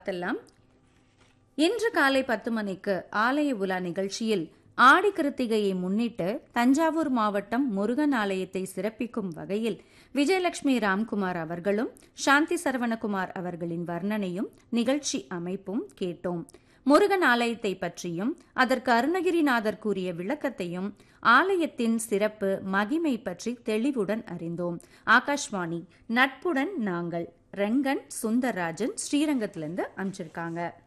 பார்த்தெல்லாம் இன்று காலை பத்து மணிக்கு ஆலய உலா நிகழ்ச்சியில் ஆடி கிருத்திகையை முன்னிட்டு தஞ்சாவூர் மாவட்டம் முருகன் ஆலயத்தை சிறப்பிக்கும் வகையில் விஜயலட்சுமி ராம்குமார் அவர்களும் சாந்தி சரவணகுமார் அவர்களின் வர்ணனையும் நிகழ்ச்சி அமைப்பும் கேட்டோம் முருகன் ஆலயத்தை பற்றியும் அதற்கு அருணகிரிநாதர் கூறிய விளக்கத்தையும் ஆலயத்தின் சிறப்பு மகிமை பற்றி தெளிவுடன் அறிந்தோம் ஆகாஷ்வாணி நட்புடன் நாங்கள் ரெங்கன் சுந்தர்ராஜன் ஸ்ரீரங்கத்திலிருந்து அமைச்சிருக்காங்க